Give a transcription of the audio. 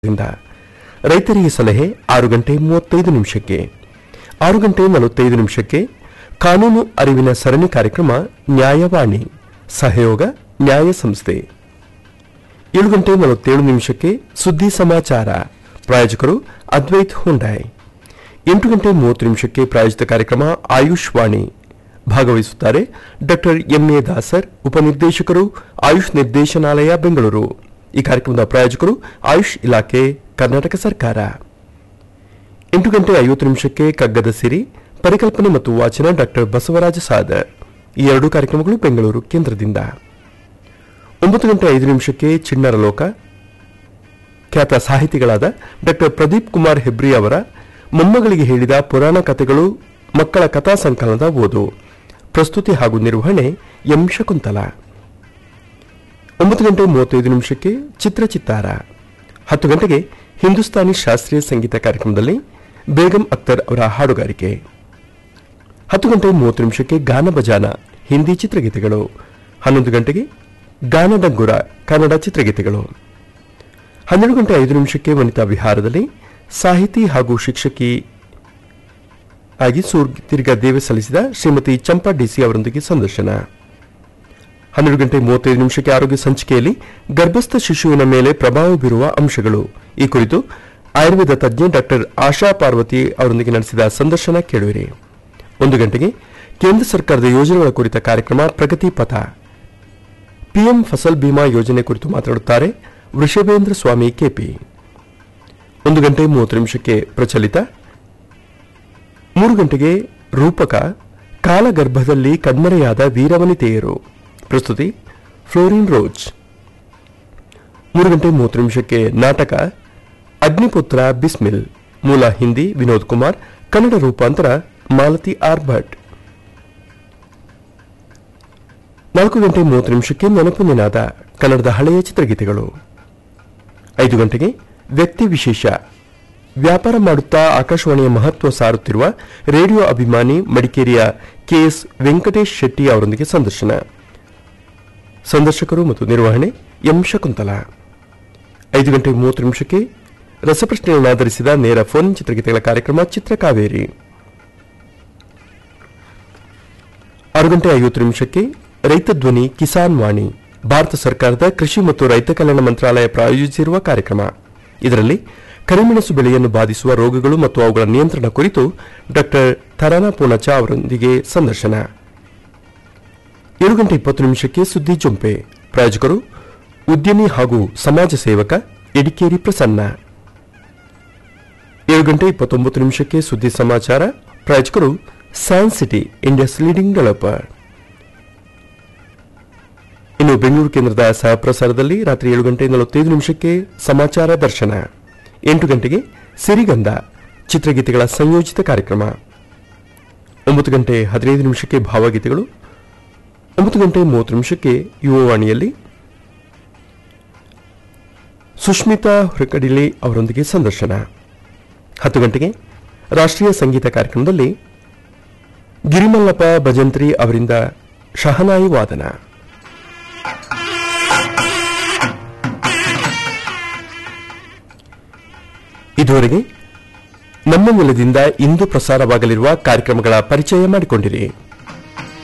ರಿಂದ ರೈತರಿಗೆ ಸಲಹೆ ಆರು ಗಂಟೆ ಮೂವತ್ತೈದು ನಿಮಿಷಕ್ಕೆ ಆರು ಗಂಟೆ ನಲವತ್ತೈದು ನಿಮಿಷಕ್ಕೆ ಕಾನೂನು ಅರಿವಿನ ಸರಣಿ ಕಾರ್ಯಕ್ರಮ ನ್ಯಾಯವಾಣಿ ಸಹಯೋಗ ನ್ಯಾಯ ಸಂಸ್ಥೆ ಏಳು ಗಂಟೆ ನಲವತ್ತೇಳು ನಿಮಿಷಕ್ಕೆ ಸುದ್ದಿ ಸಮಾಚಾರ ಪ್ರಾಯೋಜಕರು ಅದ್ವೈತ್ ಹುಂಡಾಯ್ ಎಂಟು ಗಂಟೆ ಮೂವತ್ತು ನಿಮಿಷಕ್ಕೆ ಪ್ರಾಯೋಜಿತ ಕಾರ್ಯಕ್ರಮ ಆಯುಷ್ ವಾಣಿ ಭಾಗವಹಿಸುತ್ತಾರೆ ಡಾಕ್ಟರ್ ಎಂಎ ದಾಸರ್ ಉಪನಿರ್ದೇಶಕರು ಆಯುಷ್ ನಿರ್ದೇಶನಾಲಯ ಬೆಂಗಳೂರು ಈ ಕಾರ್ಯಕ್ರಮದ ಪ್ರಾಯೋಜಕರು ಆಯುಷ್ ಇಲಾಖೆ ಕರ್ನಾಟಕ ಸರ್ಕಾರ ಎಂಟು ಗಂಟೆ ಐವತ್ತು ನಿಮಿಷಕ್ಕೆ ಕಗ್ಗದ ಸಿರಿ ಪರಿಕಲ್ಪನೆ ಮತ್ತು ವಾಚನ ಡಾಕ್ಟರ್ ಬಸವರಾಜ ಸಾದರ್ ಈ ಎರಡೂ ಕಾರ್ಯಕ್ರಮಗಳು ಬೆಂಗಳೂರು ಕೇಂದ್ರದಿಂದ ಒಂಬತ್ತು ಗಂಟೆ ಐದು ನಿಮಿಷಕ್ಕೆ ಚಿಣ್ಣರ ಲೋಕ ಖ್ಯಾತ ಸಾಹಿತಿಗಳಾದ ಡಾಕ್ಟರ್ ಪ್ರದೀಪ್ ಕುಮಾರ್ ಹೆಬ್ರಿ ಅವರ ಮೊಮ್ಮಗಳಿಗೆ ಹೇಳಿದ ಪುರಾಣ ಕಥೆಗಳು ಮಕ್ಕಳ ಕಥಾ ಸಂಕಲನದ ಓದು ಪ್ರಸ್ತುತಿ ಹಾಗೂ ನಿರ್ವಹಣೆ ಎಂ ಶಕುಂತಲ ಒಂಬತ್ತು ಗಂಟೆ ಮೂವತ್ತೈದು ನಿಮಿಷಕ್ಕೆ ಚಿತ್ರಚಿತ್ತಾರ ಹತ್ತು ಗಂಟೆಗೆ ಹಿಂದೂಸ್ತಾನಿ ಶಾಸ್ತ್ರೀಯ ಸಂಗೀತ ಕಾರ್ಯಕ್ರಮದಲ್ಲಿ ಬೇಗಂ ಅಖ್ತರ್ ಅವರ ಹಾಡುಗಾರಿಕೆ ಹತ್ತು ಗಂಟೆ ಮೂವತ್ತು ನಿಮಿಷಕ್ಕೆ ಗಾನ ಬಜಾನ ಹಿಂದಿ ಚಿತ್ರಗೀತೆಗಳು ಹನ್ನೊಂದು ಗಂಟೆಗೆ ಗಾನ ಡಂಗುರ ಕನ್ನಡ ಚಿತ್ರಗೀತೆಗಳು ಹನ್ನೆರಡು ಗಂಟೆ ಐದು ನಿಮಿಷಕ್ಕೆ ವನಿತಾ ವಿಹಾರದಲ್ಲಿ ಸಾಹಿತಿ ಹಾಗೂ ಶಿಕ್ಷಕಿ ಆಗಿ ಸೂರ್ತಿರ್ಗ ದೇವೆ ಸಲ್ಲಿಸಿದ ಶ್ರೀಮತಿ ಚಂಪಾ ಡಿಸಿ ಅವರೊಂದಿಗೆ ಸಂದರ್ಶನ ಹನ್ನೆರಡು ಗಂಟೆ ಮೂವತ್ತೈದು ನಿಮಿಷಕ್ಕೆ ಆರೋಗ್ಯ ಸಂಚಿಕೆಯಲ್ಲಿ ಗರ್ಭಸ್ಥ ಶಿಶುವಿನ ಮೇಲೆ ಪ್ರಭಾವ ಬೀರುವ ಅಂಶಗಳು ಈ ಕುರಿತು ಆಯುರ್ವೇದ ತಜ್ಞೆ ಡಾಕ್ಟರ್ ಆಶಾ ಪಾರ್ವತಿ ಅವರೊಂದಿಗೆ ನಡೆಸಿದ ಸಂದರ್ಶನ ಕೇಳುವಿರಿ ಒಂದು ಗಂಟೆಗೆ ಕೇಂದ್ರ ಸರ್ಕಾರದ ಯೋಜನೆಗಳ ಕುರಿತ ಕಾರ್ಯಕ್ರಮ ಪ್ರಗತಿ ಪಥ ಪಿಎಂ ಫಸಲ್ ಬಿಮಾ ಯೋಜನೆ ಕುರಿತು ಮಾತನಾಡುತ್ತಾರೆ ವೃಷಭೇಂದ್ರ ಸ್ವಾಮಿ ಕೆಪಿ ಒಂದು ಗಂಟೆ ಮೂವತ್ತು ನಿಮಿಷಕ್ಕೆ ಪ್ರಚಲಿತ ಮೂರು ಗಂಟೆಗೆ ರೂಪಕ ಕಾಲಗರ್ಭದಲ್ಲಿ ಕಣ್ಮರೆಯಾದ ವೀರವನಿತೆಯರು ಪ್ರಸ್ತುತಿ ಫ್ಲೋರಿನ್ ರೋಜ್ ಮೂರು ಗಂಟೆ ಮೂವತ್ತು ನಿಮಿಷಕ್ಕೆ ನಾಟಕ ಅಗ್ನಿಪುತ್ರ ಬಿಸ್ಮಿಲ್ ಮೂಲ ಹಿಂದಿ ವಿನೋದ್ ಕುಮಾರ್ ಕನ್ನಡ ರೂಪಾಂತರ ಮಾಲತಿ ಆರ್ ಭಟ್ ನಾಲ್ಕು ಗಂಟೆ ಮೂವತ್ತು ನಿಮಿಷಕ್ಕೆ ನೆನಪು ನಿನಾದ ಕನ್ನಡದ ಹಳೆಯ ಚಿತ್ರಗೀತೆಗಳು ಐದು ಗಂಟೆಗೆ ವ್ಯಕ್ತಿ ವಿಶೇಷ ವ್ಯಾಪಾರ ಮಾಡುತ್ತಾ ಆಕಾಶವಾಣಿಯ ಮಹತ್ವ ಸಾರುತ್ತಿರುವ ರೇಡಿಯೋ ಅಭಿಮಾನಿ ಮಡಿಕೇರಿಯ ಕೆಎಸ್ ವೆಂಕಟೇಶ್ ಶೆಟ್ಟಿ ಅವರೊಂದಿಗೆ ಸಂದರ್ಶನ ಸಂದರ್ಶಕರು ಮತ್ತು ನಿರ್ವಹಣೆ ಎಂ ಶಕುಂತಲ ಐದು ಗಂಟೆ ಮೂವತ್ತು ನಿಮಿಷಕ್ಕೆ ರಸಪ್ರಶ್ನೆಗಳನ್ನು ಆಧರಿಸಿದ ನೇರ ಫೋನ್ ಚಿತ್ರಗೀತೆಗಳ ಕಾರ್ಯಕ್ರಮ ಚಿತ್ರಕಾವೇರಿ ಆರು ಗಂಟೆ ಐವತ್ತು ನಿಮಿಷಕ್ಕೆ ರೈತ ಧ್ವನಿ ಕಿಸಾನ್ ವಾಣಿ ಭಾರತ ಸರ್ಕಾರದ ಕೃಷಿ ಮತ್ತು ರೈತ ಕಲ್ಯಾಣ ಮಂತ್ರಾಲಯ ಪ್ರಾಯೋಜಿಸಿರುವ ಕಾರ್ಯಕ್ರಮ ಇದರಲ್ಲಿ ಕರಿಮೆಣಸು ಬೆಳೆಯನ್ನು ಬಾಧಿಸುವ ರೋಗಗಳು ಮತ್ತು ಅವುಗಳ ನಿಯಂತ್ರಣ ಕುರಿತು ಡಾಕ್ಟರ್ ಥರಾನಾ ಪೂರ್ಣಚ ಅವರೊಂದಿಗೆ ಸಂದರ್ಶನ ಏಳು ಗಂಟೆ ಇಪ್ಪತ್ತು ನಿಮಿಷಕ್ಕೆ ಸುದ್ದಿ ಜೊಂಪೆ ಪ್ರಾಯೋಜಕರು ಉದ್ಯಮಿ ಹಾಗೂ ಸಮಾಜ ಸೇವಕ ಎಡಿಕೇರಿ ಪ್ರಸನ್ನ ಏಳು ಗಂಟೆ ಇಪ್ಪತ್ತೊಂಬತ್ತು ನಿಮಿಷಕ್ಕೆ ಸುದ್ದಿ ಸಮಾಚಾರ ಪ್ರಾಯೋಜಕರು San city India's leading developer ಇನ್ನು ಬೆಂಗಳೂರು ಕೇಂದ್ರದ ಸಹ ಪ್ರಸಾರದಲ್ಲಿ ರಾತ್ರಿ ಏಳು ಗಂಟೆ ನಲವತ್ತೈದು ನಿಮಿಷಕ್ಕೆ ಸಮಾಚಾರ ದರ್ಶನ ಎಂಟು ಗಂಟೆಗೆ ಸಿರಿಗಂಧ ಚಿತ್ರಗೀತೆಗಳ ಸಂಯೋಜಿತ ಕಾರ್ಯಕ್ರಮ ಒಂಬತ್ತು ಗಂಟೆ ಹದಿನೈದು ನಿಮಿಷಕ್ಕೆ ಭಾವಗೀತೆಗಳು ಒಂಬತ್ತು ಗಂಟೆ ಮೂವತ್ತು ನಿಮಿಷಕ್ಕೆ ಯುವವಾಣಿಯಲ್ಲಿ ಸುಷ್ಮಿತಾ ಹೊರಕಡಿಲಿ ಅವರೊಂದಿಗೆ ಸಂದರ್ಶನ ಹತ್ತು ಗಂಟೆಗೆ ರಾಷ್ಟ್ರೀಯ ಸಂಗೀತ ಕಾರ್ಯಕ್ರಮದಲ್ಲಿ ಗಿರಿಮಲ್ಲಪ್ಪ ಭಜಂತ್ರಿ ಅವರಿಂದ ಶಹನಾಯಿ ವಾದನ ಇದುವರೆಗೆ ನಮ್ಮ ಮೂಲದಿಂದ ಇಂದು ಪ್ರಸಾರವಾಗಲಿರುವ ಕಾರ್ಯಕ್ರಮಗಳ ಪರಿಚಯ ಮಾಡಿಕೊಂಡಿರಿ